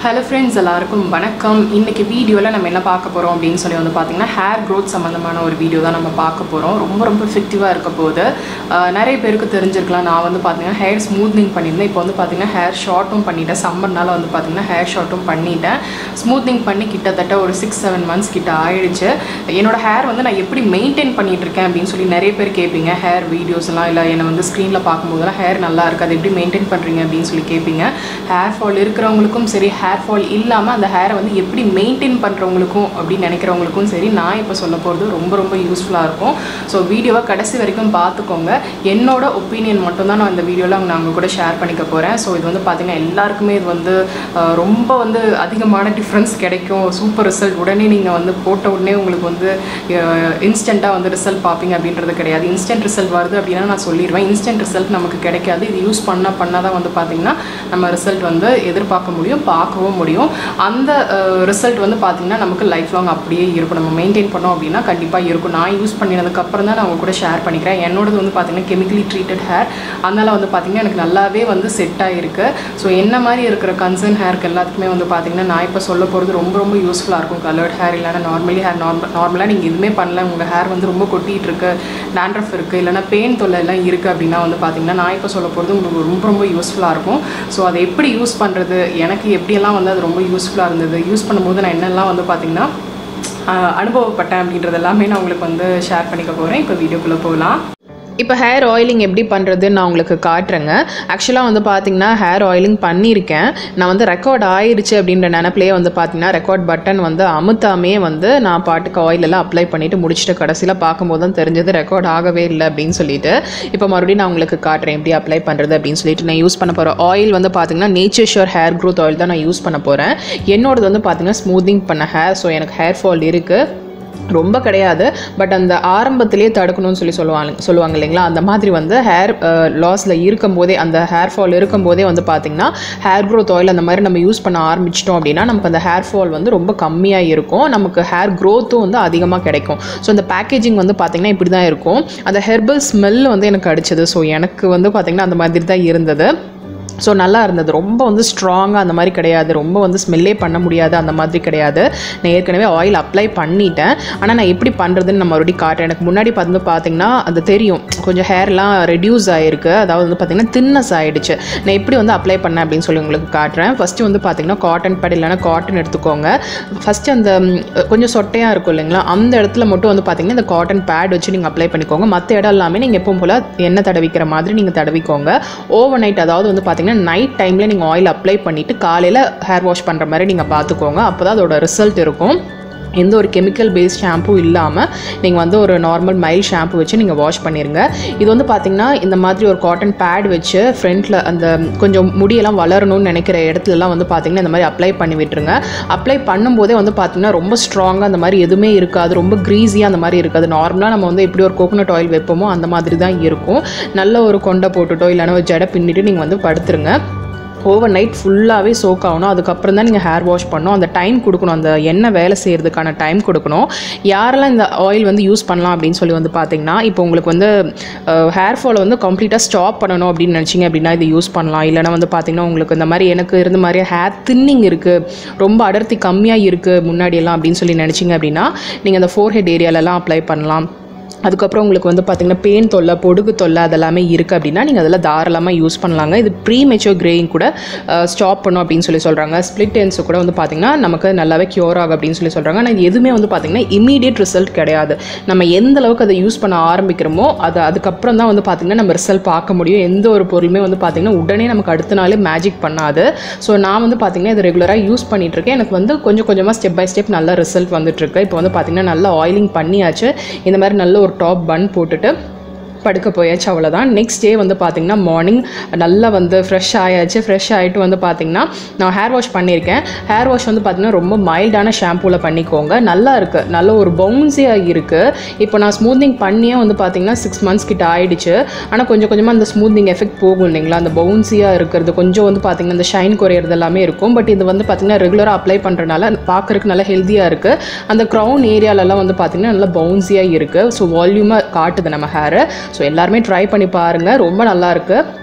hello friends எல்லாருக்கும் வணக்கம் இன்னைக்கு வீடியோவில் நம்ம என்ன பார்க்க போகிறோம் அப்படின்னு சொல்லி வந்து பார்த்தீங்கன்னா ஹேர் க்ரோத் சம்மந்தமான ஒரு வீடியோ தான் நம்ம பார்க்க போகிறோம் ரொம்ப ரொம்ப எஃபெக்டிவாக இருக்க போகுது அஹ் நிறைய பேருக்கு தெரிஞ்சிருக்கலாம் நான் வந்து பார்த்தீங்கன்னா ஹேர் ஸ்மூத்னிங் பண்ணியிருந்தேன் இப்போ வந்து பார்த்தீங்கன்னா ஹேர் ஷார்ட்டும் பண்ணிட்டேன் சம்மர்னால வந்து பார்த்தீங்கன்னா ஹேர் ஷார்ட்டும் பண்ணிட்டேன் ஸ்மூத்னிங் பண்ணி கிட்டத்தட்ட ஒரு சிக்ஸ் செவன் மந்த்ஸ் கிட்ட ஆயிடுச்சு என்னோட ஹேர் வந்து நான் எப்படி மெயின்டைன் பண்ணிட்டு இருக்கேன் அப்படின்னு சொல்லி நிறைய பேர் கேட்பீங்க ஹேர் வீடியோஸ் எல்லாம் இல்லை என்னை வந்து ஸ்க்ரீனில் பார்க்கும்போதெல்லாம் ஹேர் நல்லா இருக்குது அது எப்படி மெயின்டைன் பண்ணுறீங்க அப்படின்னு சொல்லி கேட்பீங்க ஹேர் ஃபால் இருக்கிறவங்களுக்கும் சரி ஹேர் ஃபால் இல்லாமல் அந்த ஹேரை வந்து எப்படி மெயின்டைன் பண்ணுறவங்களுக்கும் அப்படின்னு நினைக்கிறவங்களுக்கும் சரி நான் இப்போ சொல்ல போகிறது ரொம்ப ரொம்ப யூஸ்ஃபுல்லாக இருக்கும் ஸோ வீடியோவை கடைசி வரைக்கும் பார்த்துக்கோங்க என்னோட ஒப்பீனியன் மட்டும்தான் நான் இந்த வீடியோவில் நான் உங்க கூட ஷேர் பண்ணிக்க போகிறேன் ஸோ இது வந்து பார்த்தீங்கன்னா எல்லாருக்குமே இது வந்து அஹ், ரொம்ப வந்து அதிகமான டிஃப்ரென்ஸ் கிடைக்கும் சூப்பர் ரிசல்ட் உடனே நீங்கள் வந்து போட்ட உடனே உங்களுக்கு வந்து இன்ஸ்டண்ட்டாக வந்து ரிசல்ட் பார்ப்பீங்க அப்படின்றது கிடையாது இன்ஸ்டன்ட் ரிசல்ட் வருது அப்படின்னா நான் சொல்லிடுவேன் இன்ஸ்டன்ட் ரிசல்ட் நமக்கு கிடைக்காது இது யூஸ் பண்ண பண்ண தான் வந்து பார்த்தீங்கன்னா நம்ம ரிசல்ட் வந்து எதிர்பார்க்க முடியும் பார்க்கவும் முடியும் அந்த ரிசல்ட் வந்து பார்த்தீங்கன்னா நமக்கு லைஃப் லாங் அப்படியே இருக்கும் நம்ம மெயின்டைன் பண்ணோம் அப்படின்னா கண்டிப்பாக இருக்கும் நான் யூஸ் பண்ணினதுக்கு அப்புறம் தான் நான் உங்க கூட ஷேர் பண்ணிக்கிறேன் என்னோடது வந்து பார்த்தீங்கன்னா கெமிக்கலி ட்ரீட்டட் ஹேர் அதனால வந்து பார்த்தீங்கன்னா எனக்கு நல்லாவே வந்து செட் ஆகிருக்கு ஸோ என்ன மாதிரி இருக்கிற கன்சர்ன் ஹேருக்கு எல்லாத்துக்குமே வந்து பார்த்தீங்கன்னா நான் இப்போ சொல்ல போகிறது ரொம்ப ரொம்ப யூஸ்ஃபுல்லாக இருக்கும் கலர்ட் ஹேர் இல்லைனா நார்மலி ஹேர் நார்மல் நார்மலாக நீங்கள் எதுவுமே பண்ணல உங்கள் ஹேர் வந்து ரொம்ப கொட்டிகிட்டு இருக்கு டேண்ட்ரஃப் இருக்குது இல்லைனா பெயின் தொல்லை எல்லாம் இருக்குது அப்படின்னா வந்து பார்த்தீங்கன்னா நான் இப்போ சொல்ல போகிறது உங்களுக்கு ரொம்ப ரொம்ப யூஸ்ஃபுல்லாக இருக்கும் ஸோ அதை எப்படி யூஸ் பண்ணுறது எனக்கு எப்படியெல்லாம் வந்து அது ரொம்ப யூஸ்ஃபுல்லாக இருந்தது யூஸ் பண்ணும்போது நான் என்னெல்லாம் வந்து பார்த்தீங்கன்னா ஆஹ் அனுபவப்பட்டேன் அப்படின்றது எல்லாமே நான் உங்களுக்கு வந்து ஷேர் பண்ணிக்க போகிறேன் இப்போ வீடியோக்குள்ளே போகலாம் இப்போ ஹேர் ஆயிலிங் எப்படி பண்ணுறதுன்னு நான் உங்களுக்கு காட்டுறேங்க ஆக்சுவலாக வந்து பார்த்தீங்கன்னா ஹேர் ஆயிலிங் பண்ணியிருக்கேன் நான் வந்து ரெக்கார்ட் ஆயிருச்சு அப்படின்ற நினப்பிலே வந்து பார்த்தீங்கன்னா ரெக்கார்ட் பட்டன் வந்து அமுத்தாமே வந்து நான் பாட்டுக்கு ஆயில் எல்லாம் அப்ளை பண்ணிட்டு முடிச்சுட்டு கடைசியில் பார்க்கும்போது தான் தெரிஞ்சது ரெக்கார்ட் ஆகவே இல்லை அப்படின்னு சொல்லிட்டு இப்போ மறுபடியும் நான் உங்களுக்கு காட்டுறேன் எப்படி அப்ளை பண்ணுறது அப்படின்னு சொல்லிட்டு நான் யூஸ் பண்ண போகிற ஆயில் வந்து பார்த்தீங்கன்னா nature shore hair growth oil தான் நான் யூஸ் பண்ண போகிறேன் என்னோடது வந்து பார்த்தீங்கன்னா ஸ்மூத்திங் பண்ண ஹேர் ஸோ எனக்கு ஹேர் ஃபால் இருக்குது ரொம்ப கிடையாது பட் அந்த ஆரம்பத்திலே தடுக்கணும்னு சொல்லி சொல்லுவாங்க சொல்லுவாங்க இல்லைங்களா அந்த மாதிரி வந்து ஹேர் லாஸில் இருக்கும்போதே அந்த ஹேர் ஃபால் இருக்கும்போதே வந்து பார்த்திங்கன்னா ஹேர் க்ரோத் ஆயில் அந்த மாதிரி நம்ம யூஸ் பண்ண ஆரம்பிச்சிட்டோம் அப்படின்னா நமக்கு அந்த ஹேர் ஃபால் வந்து ரொம்ப கம்மியாக இருக்கும் நமக்கு ஹேர் க்ரோத்தும் வந்து அதிகமாக கிடைக்கும் ஸோ அந்த பேக்கேஜிங் வந்து பார்த்திங்கன்னா இப்படி தான் இருக்கும் அந்த ஹெர்பல் ஸ்மெல் வந்து எனக்கு அடிச்சது ஸோ எனக்கு வந்து பார்த்திங்கன்னா அந்த மாதிரி தான் இருந்தது ஸோ நல்லா இருந்தது ரொம்ப வந்து ஸ்ட்ராங்காக அந்த மாதிரி கிடையாது ரொம்ப வந்து ஸ்மெல்லே பண்ண முடியாது அந்த மாதிரி கிடையாது நான் ஏற்கனவே ஆயில் அப்ளை பண்ணிட்டேன் ஆனால் நான் எப்படி பண்ணுறதுன்னு நான் மறுபடியும் காட்டுறேன் எனக்கு முன்னாடி வந்து பார்த்தீங்கன்னா அது தெரியும் கொஞ்சம் ஹேர்லாம் ரெடியூஸ் ஆகிருக்கு அதாவது வந்து பார்த்திங்கன்னா தின்னஸ் ஆகிடுச்சு நான் எப்படி வந்து அப்ளை பண்ணேன் அப்படின்னு சொல்லி உங்களுக்கு காட்டுறேன் ஃபஸ்ட்டு வந்து பார்த்திங்கன்னா காட்டன் பேட் இல்லைனா காட்டன் எடுத்துக்கோங்க ஃபஸ்ட்டு அந்த ம், கொஞ்சம் சொட்டையாக இருக்கும் இல்லைங்களா அந்த இடத்துல மட்டும் வந்து பார்த்திங்கன்னா இந்த காட்டன் பேட் வச்சு நீங்கள் அப்ளை பண்ணிக்கோங்க மற்ற இடம் எல்லாமே நீங்கள் எப்பவும் போல் எண்ணெய் தடவிக்கிற மாதிரி நீங்கள் தடவிக்கோங்க ஓவர் நைட் அதாவது வந்து பார்த்தீங்கன்னா நைட் டைமில் நீங்கள் ஆயில் அப்ளை பண்ணிவிட்டு காலையில் ஹேர் வாஷ் பண்ணுற மாதிரி நீங்கள் பார்த்துக்கோங்க அப்போ தான் அதோட ரிசல்ட் இருக்கும் எந்த ஒரு கெமிக்கல் பேஸ்ட் ஷாம்பு இல்லாமல் நீங்கள் வந்து ஒரு நார்மல் மைல் ஷாம்பு வச்சு நீங்கள் வாஷ் பண்ணிடுங்க இது வந்து பார்த்திங்கன்னா இந்த மாதிரி ஒரு காட்டன் பேட் வச்சு ஃப்ரண்ட்டில் அந்த கொஞ்சம் முடியெல்லாம் வளரணும்னு நினைக்கிற இடத்துலலாம் வந்து பார்த்திங்கன்னா இந்த மாதிரி அப்ளை பண்ணி விட்டுருங்க அப்ளை பண்ணும்போதே வந்து பார்த்திங்கன்னா ரொம்ப ஸ்ட்ராங்காக அந்த மாதிரி எதுவுமே இருக்காது ரொம்ப க்ரீஸியாக அந்த மாதிரி இருக்காது நார்மலாக நம்ம வந்து எப்படி ஒரு கோகோனட் ஆயில் வைப்போமோ அந்த மாதிரி தான் இருக்கும் நல்ல ஒரு கொண்டை போட்டுட்டோ இல்லைன்னா ஒரு ஜடை பின்னிட்டு நீங்கள் வந்து படுத்துருங்க ஓவர் நைட் ஃபுல்லாகவே சோக் ஆகணும் அதுக்கப்புறம் தான் நீங்கள் ஹேர் வாஷ் பண்ணணும் அந்த டைம் கொடுக்கணும் அந்த எண்ணெய் வேலை செய்கிறதுக்கான டைம் கொடுக்கணும் யாரெல்லாம் இந்த ஆயில் வந்து யூஸ் பண்ணலாம் அப்படின்னு சொல்லி வந்து பார்த்தீங்கன்னா இப்போ உங்களுக்கு வந்து ஹேர் ஃபாலை வந்து கம்ப்ளீட்டாக ஸ்டாப் பண்ணணும் அப்படின்னு நினச்சிங்க அப்படின்னா இது யூஸ் பண்ணலாம் இல்லைனா வந்து பார்த்தீங்கன்னா உங்களுக்கு இந்த மாதிரி எனக்கு இருந்த மாதிரி ஹேர் தின்னிங் இருக்குது ரொம்ப அடர்த்தி கம்மியாக இருக்குது முன்னாடி எல்லாம் அப்படின்னு சொல்லி நினச்சிங்க அப்படின்னா நீங்கள் அந்த ஃபோர் ஹெட் ஏரியாலலாம் அப்ளை பண்ணலாம் அதுக்கப்புறம் உங்களுக்கு வந்து பார்த்திங்கன்னா பெயின் தொல்லை பொடுகு தொல்லை அதெல்லாமே இருக்குது அப்படின்னா நீங்கள் அதெல்லாம் தாராளமாக யூஸ் பண்ணலாங்க இது ப்ரீ மெச்சூர் கிரேயிங் கூட ஸ்டாப் பண்ணும் அப்படின்னு சொல்லி சொல்கிறாங்க ஸ்ப்ளிட் என்ஸ் கூட வந்து பார்த்திங்கன்னா நமக்கு நல்லாவே க்யூர் ஆகும் அப்படின்னு சொல்லி சொல்கிறாங்க ஆனால் இது எதுவுமே வந்து பார்த்திங்கன்னா இமீடியட் ரிசல்ட் கிடையாது நம்ம எந்த அளவுக்கு அதை யூஸ் பண்ண ஆரம்பிக்கிறோமோ அது அதுக்கப்புறம் தான் வந்து பார்த்திங்கன்னா நம்ம ரிசல்ட் பார்க்க முடியும் எந்த ஒரு பொருளுமே வந்து பார்த்திங்கன்னா உடனே நமக்கு அடுத்த நாளே மேஜிக் பண்ணாது ஸோ நான் வந்து பார்த்திங்கன்னா இது ரெகுலராக யூஸ் பண்ணிட்டு இருக்கேன் எனக்கு வந்து கொஞ்சம் கொஞ்சமாக ஸ்டெப் பை ஸ்டெப் நல்ல ரிசல்ட் வந்துட்டுருக்கு இப்போ வந்து பார்த்திங்கன்னா நல்லா ஆயிலிங் பண்ணியாச்சு இந்த மாதிரி நல்ல ஒரு டாப் பன் போட்டுட்டு படுக்க போயாச்சு அவ்வளோதான் நெக்ஸ்ட் டே வந்து பார்த்திங்கன்னா மார்னிங் நல்லா வந்து ஃப்ரெஷ் ஆயாச்சு ஃப்ரெஷ் ஆகிட்டு வந்து பார்த்திங்கன்னா நான் ஹேர் வாஷ் பண்ணியிருக்கேன் ஹேர் வாஷ் வந்து பார்த்திங்கன்னா ரொம்ப மைல்டான ஷாம்பூவில் பண்ணிக்கோங்க நல்லா இருக்குது நல்ல ஒரு பவுன்ஸியாக இருக்குது இப்போ நான் ஸ்மூத்திங் பண்ணியே வந்து பார்த்திங்கன்னா சிக்ஸ் மந்த்ஸ் கிட்ட ஆயிடுச்சு ஆனால் கொஞ்சம் கொஞ்சமாக அந்த ஸ்மூத்திங் எஃபெக்ட் போகும் இல்லைங்களா அந்த பவுன்ஸியாக இருக்கிறது கொஞ்சம் வந்து பார்த்திங்கன்னா அந்த ஷைன் குறையிறது எல்லாமே இருக்கும் பட் இது வந்து பார்த்திங்கன்னா ரெகுலராக அப்ளை பண்ணுறனால பார்க்குறதுக்கு நல்லா ஹெல்த்தியாக இருக்குது அந்த க்ரௌன் ஏரியாலலாம் வந்து பார்த்திங்கன்னா நல்லா பவுன்ஸியாக இருக்குது ஸோ வால்யூமாக காட்டுது நம்ம ஹேரை ஸோ எல்லாருமே ட்ரை பண்ணி பாருங்கள் ரொம்ப நல்லா இருக்கு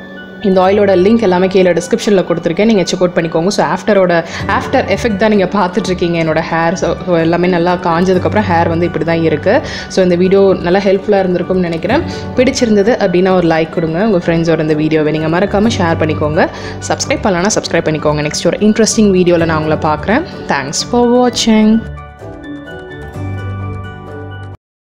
இந்த ஆயிலோட லிங்க் எல்லாமே கீழே டிஸ்கிரிப்ஷனில் கொடுத்துருக்கேன் நீங்கள் செக் அவுட் பண்ணிக்கோங்க ஸோ ஆஃப்டரோட ஆஃப்டர் எஃபெக்ட் தான் நீங்கள் பார்த்துட்ருக்கீங்க என்னோட ஹேர் ஸோ எல்லாமே நல்லா காஞ்சதுக்கப்புறம் ஹேர் வந்து இப்படி தான் இருக்குது ஸோ இந்த வீடியோ நல்லா ஹெல்ப்ஃபுல்லாக இருந்திருக்கும்னு நினைக்கிறேன் பிடிச்சிருந்தது அப்படின்னா ஒரு லைக் கொடுங்க உங்கள் ஃப்ரெண்ட்ஸோட இந்த வீடியோவை நீங்கள் மறக்காமல் ஷேர் பண்ணிக்கோங்க சப்ஸ்கிரைப் பண்ணலன்னா சப்ஸ்கிரைப் பண்ணிக்கோங்க நெக்ஸ்ட் ஒரு இன்ட்ரெஸ்டிங் வீடியோவில் நான் உங்களை பார்க்குறேன் தேங்க்ஸ் ஃபார் வாட்சிங்